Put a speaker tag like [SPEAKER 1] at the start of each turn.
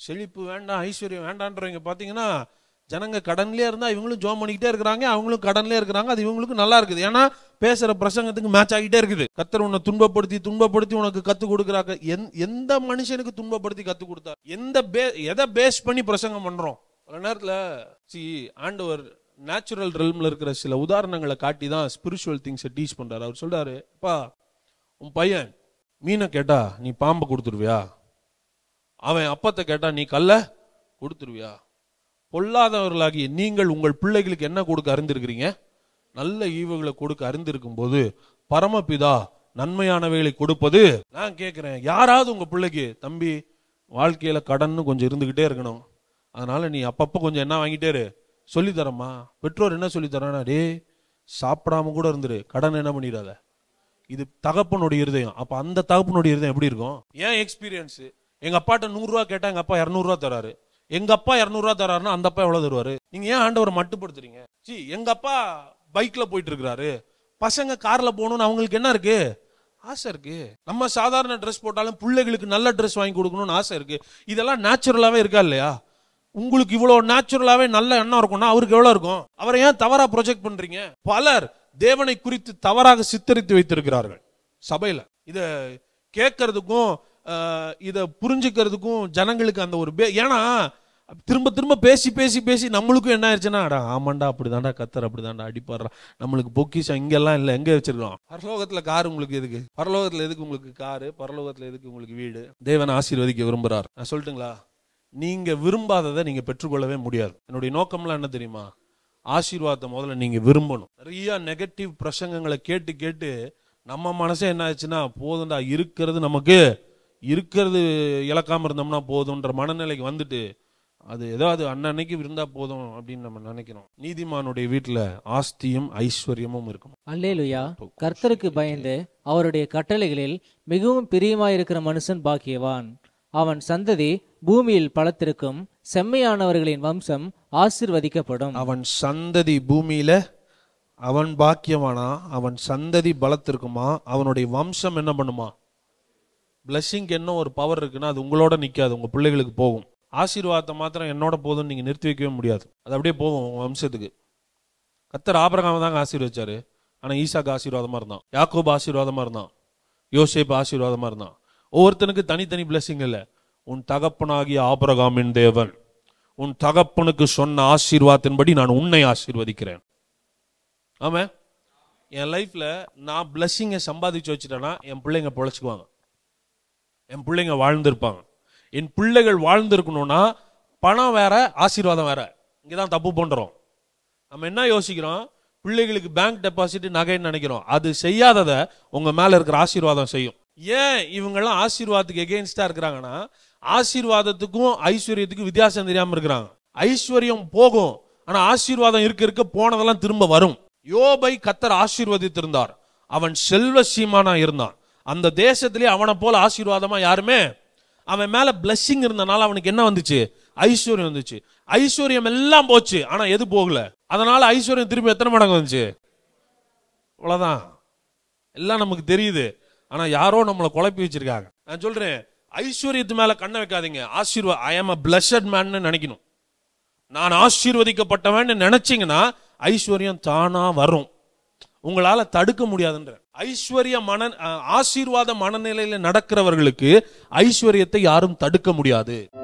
[SPEAKER 1] செழிப்பு வேண்டாம் ஐஸ்வர்யம் வேண்டான்றவங்க பார்த்தீங்கன்னா ஜனங்க கடன்லயே இருந்தா இவங்களும் ஜோம் பண்ணிக்கிட்டே இருக்கிறாங்க அவங்களும் கடன்லயே இருக்கிறாங்க அது இவங்களுக்கு நல்லா இருக்குது ஏன்னா பேசுற பிரசங்கத்துக்கு மேட்ச் ஆகிட்டே இருக்குது கத்தர் உன்னை துன்பப்படுத்தி துன்பப்படுத்தி உனக்கு கத்து கொடுக்குறாங்க எந்- எந்த மனுஷனுக்கு துன்பப்படுத்தி கத்து கொடுத்தா எந்த பே எதை பேஸ் பண்ணி பிரசங்கம் பண்றோம் பல நேரத்துல சி ஆண்டவர் நேச்சுரல் ரெல்ம்ல இருக்கிற சில உதாரணங்களை காட்டி தான் ஸ்பிரிச்சுவல் திங்ஸை டீச் பண்றாரு அவர் சொல்றாரு அப்பா உன் பையன் மீனை கேட்டா நீ பாம்பை கொடுத்துருவியா அவன் அப்பத்தை கேட்டா நீ கல்ல கொடுத்துருவியா பொல்லாதவர்களாகிய நீங்கள் உங்கள் பிள்ளைகளுக்கு என்ன கொடுக்க அறிந்திருக்கிறீங்க நல்ல ஈவுகளை கொடுக்க அறிந்திருக்கும் போது பரமபிதா நன்மையானவைகளை கொடுப்பது நான் கேட்கிறேன் யாராவது உங்க பிள்ளைக்கு தம்பி வாழ்க்கையில கடன்னு கொஞ்சம் இருந்துகிட்டே இருக்கணும் அதனால நீ அப்பப்ப கொஞ்சம் என்ன வாங்கிட்டே இரு சொல்லித் தரமா பெற்றோர் என்ன சொல்லி தரானா டேய் சாப்பிடாம கூட இருந்துரு கடன் என்ன பண்ணிடாத இது தகப்பனுடைய இருதயம் அப்ப அந்த தகப்பனுடைய இருதயம் எப்படி இருக்கும் ஏன் எக்ஸ்பீரியன்ஸ் எங்க அப்பாட்ட நூறு ரூபா கேட்டா எங்க அப்பா இருநூறு ரூபா தராரு எங்க அப்பா இருநூறு ரூபா தராருன்னா அந்த அப்பா எவ்வளவு தருவாரு நீங்க ஏன் ஆண்டவரை மட்டுப்படுத்துறீங்க சி எங்க அப்பா பைக்ல போயிட்டு இருக்கிறாரு பசங்க கார்ல போகணும்னு அவங்களுக்கு என்ன இருக்கு ஆசை இருக்கு நம்ம சாதாரண ட்ரெஸ் போட்டாலும் பிள்ளைகளுக்கு நல்ல ட்ரெஸ் வாங்கி கொடுக்கணும்னு ஆசை இருக்கு இதெல்லாம் நேச்சுரலாவே இருக்கா இல்லையா உங்களுக்கு இவ்வளவு நேச்சுரலாவே நல்ல எண்ணம் இருக்கும்னா அவருக்கு எவ்வளவு இருக்கும் அவரை ஏன் தவறா ப்ரொஜெக்ட் பண்றீங்க பலர் தேவனை குறித்து தவறாக சித்தரித்து வைத்திருக்கிறார்கள் சபையில இத கேட்கறதுக்கும் ஆஹ், இத புரிஞ்சுக்கிறதுக்கும் ஜனங்களுக்கு அந்த ஒரு பே- ஏன்னா திரும்ப திரும்ப பேசி பேசி பேசி நம்மளுக்கும் என்ன ஆயிடுச்சுன்னா அடா ஆமாண்டா அப்படிதான்டா கத்தர் அப்படிதான்டா அடிப்பாடுறா நம்மளுக்கு பொக்கிஷம் இங்கெல்லாம் இல்லை எங்க வச்சிருக்கோம் பரலோகத்துல கார் உங்களுக்கு எதுக்கு பரலோகத்துல எதுக்கு உங்களுக்கு காரு பரலோகத்துல எதுக்கு உங்களுக்கு வீடு தேவன் ஆசீர்வதிக்க விரும்புறார் நான் சொல்லட்டுங்களா நீங்க விரும்பாததை நீங்க பெற்றுக்கொள்ளவே முடியாது என்னுடைய நோக்கம்லாம் என்ன தெரியுமா ஆசீர்வாதத்தை முதல்ல நீங்க விரும்பணும் நிறைய நெகட்டிவ் பிரசங்கங்களை கேட்டு கேட்டு நம்ம மனசே என்ன ஆச்சுன்னா போதும்டா இருக்கிறது நமக்கு இருக்கிறது இழக்காம இருந்தோம்னா போதும்ன்ற மனநிலைக்கு வந்துட்டு அது ஏதாவது அன்னன்னைக்கு இருந்தா போதும் அப்படின்னு நம்ம நினைக்கிறோம் நீதிமானுடைய வீட்டுல ஆஸ்தியும் ஐஸ்வர்யமும் இருக்கும்
[SPEAKER 2] அல்லேலுயா கர்த்தருக்கு பயந்து அவருடைய கட்டளைகளில் மிகவும் பிரியமாயிருக்கிற மனுஷன் பாக்கியவான் அவன் சந்ததி பூமியில் பலத்திருக்கும் செம்மையானவர்களின் வம்சம் ஆசிர்வதிக்கப்படும்
[SPEAKER 1] அவன் சந்ததி பூமியில அவன் பாக்கியமானா அவன் சந்ததி பலத்திருக்குமா அவனுடைய வம்சம் என்ன பண்ணுமா பிளஸ்ஸிங்க்கு என்ன ஒரு பவர் இருக்குன்னா அது உங்களோட நிக்காது உங்க பிள்ளைகளுக்கு போகும் ஆசீர்வாதத்தை மாத்திரம் என்னோட போதும்னு நீங்க நிறுத்தி வைக்கவே முடியாது அது அப்படியே போகும் உங்க வம்சத்துக்கு கத்தர் ஆபரகாம தாங்க ஆசீர்வச்சாரு ஆனா ஈசாக்கு ஆசீர்வாதமா இருந்தான் யாக்கோப் ஆசீர்வாதமா இருந்தான் யோசேப் ஆசீர்வாதமா இருந்தான் ஒவ்வொருத்தனுக்கு தனித்தனி பிளஸ்ஸிங் இல்ல உன் தகப்பனாகிய ஆபரகாமின் தேவன் உன் தகப்பனுக்கு சொன்ன ஆசீர்வாதத்தின்படி நான் உன்னை ஆசீர்வதிக்கிறேன் ஆமா என் லைஃப்ல நான் பிளஸ்ஸிங்கை சம்பாதிச்சு வச்சுட்டேன்னா என் பிள்ளைங்க பொழைச்சுக்குவாங்க என் பிள்ளைங்க வாழ்ந்திருப்பாங்க என் பிள்ளைகள் வாழ்ந்திருக்கணும்னா பணம் வேற ஆசீர்வாதம் வேற இங்கதான் தப்பு பண்றோம் நம்ம என்ன யோசிக்கிறோம் பிள்ளைகளுக்கு பேங்க் டெபாசிட் நகைன்னு நினைக்கிறோம் அது செய்யாததை உங்க மேல இருக்கிற ஆசீர்வாதம் செய்யும் ஏன் இவங்கெல்லாம் ஆசீர்வாதத்துக்கு எகெயின்ஸ்டா இருக்கிறாங்கன்னா ஆசீர்வாதத்துக்கும் ஐஸ்வர்யத்துக்கும் வித்தியாசம் தெரியாம இருக்கிறாங்க ஐஸ்வர்யம் போகும் ஆனா ஆசீர்வாதம் இருக்க இருக்க போனதெல்லாம் திரும்ப வரும் யோபை கத்தர் ஆசீர்வதித்திருந்தார் அவன் செல்வ சீமானா இருந்தான் அந்த தேசத்திலே அவனை போல ஆசீர்வாதமா யாருமே அவன் மேல பிளஸ்ஸிங் இருந்தனால அவனுக்கு என்ன வந்துச்சு ஐஸ்வர்யம் வந்துச்சு ஐஸ்வர்யம் எல்லாம் போச்சு ஆனா எது போகல அதனால ஐஸ்வர்யம் திருப்பி எத்தனை மடங்கு வந்துச்சு அவ்வளவுதான் எல்லாம் நமக்கு தெரியுது ஆனா யாரோ நம்மளை குழப்பி வச்சிருக்காங்க நான் சொல்றேன் ஐஸ்வர்யத்து மேல கண்ணை வைக்காதீங்க ஆசீர்வா ஐ ஆம் அ பிளஸட் மேன் நினைக்கணும் நான் ஆசீர்வதிக்கப்பட்டவன் நினைச்சீங்கன்னா ஐஸ்வர்யம் தானா வரும் உங்களால தடுக்க முடியாதுன்ற ஐஸ்வர்ய மன அஹ், ஆசீர்வாத மனநிலையில நடக்கிறவர்களுக்கு ஐஸ்வர்யத்தை யாரும் தடுக்க முடியாது